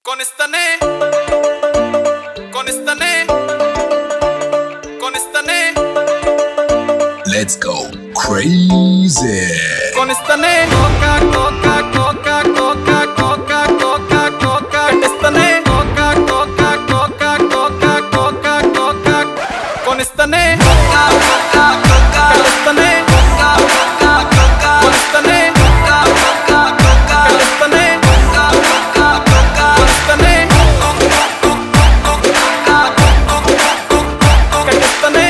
కొనిస్తనే కొనిస్తనే కొనిస్తనే Let's go crazy. కొనిస్తనే కోకా కోకా కోకా కోకా కోకా కోకా కోకా కొనిస్తనే కోకా కోకా కోకా కోకా కోకా కోకా కొనిస్తనే కోకా కోకా కోకా కొనిస్తనే కోకా కోకా కోకా కొనిస్తనే కోకా కోకా కోకా కొనిస్తనే కోకా కోకా కోకా కొనిస్తనే కొనిస్తనే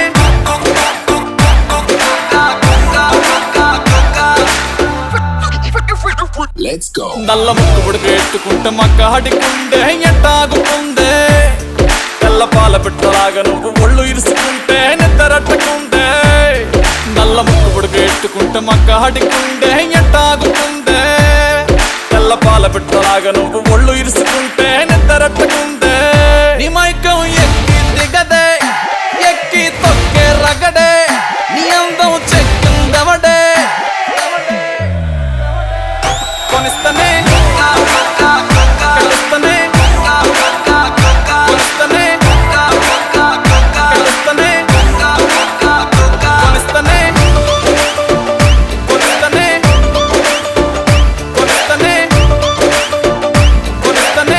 Let's go. నల్ల ముక్కు పుడక ఎట్టుకుంటే మక్క హడికుండే ఎట్టాగుతుందే తెల్ల పాల పెట్టలాగా నువ్వు ఒళ్ళు ఇరుసుకుంటే నిద్రట్టుకుందే నల్ల ముక్కు పుడక ఎట్టుకుంటే మక్క హడికుండే ఎట్టాగుతుందే తెల్ల పాల పెట్టలాగా నువ్వు ఒళ్ళు ఇరుసుకుంటే నిద్రట్టుకుందే నీ మైకం ఎక్కి దిగదే ఎక్కి తొక్కే రగడే నీ అందం చెక్కిందవడే కొనిస్తనే కలుస్తనే కొనిస్తనే కలుస్తనే కొనిస్తనే కొనిస్తనే కొనిస్తనే కొనిస్తనే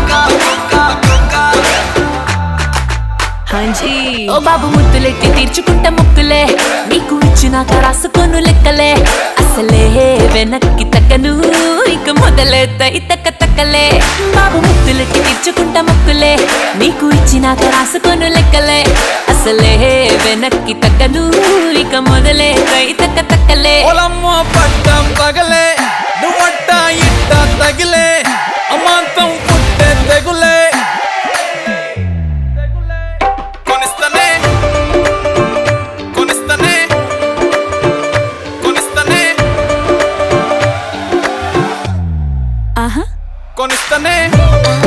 హాంజీ ఓ బాబు ముద్దులెట్టి తీర్చుకుంటా ముక్కులే నీకు ఇచ్చినాక రాసుకోను లెక్కలే అసలే వెనక్కి తక్కను ఇక మొదలెత్తాయి తక్క తక్కలే బాబు ముద్దులెట్టి తీర్చుకుంటా ముక్కులే నీకు ఇచ్చినాక రాసుకోను లెక్కలే అసలే వెనక్కి తక్కను ఇక మొదలెత్తాయి తక్క తక్కలే పొలమ్మ పట్టం పగలే నువ్వట్ట ఇట్ట తగిలే అమాంతం పుట్టే తెగులే కొనిస్తనే కొనిస్తనే కొనిస్తనే ఆహా కొనిస్తనే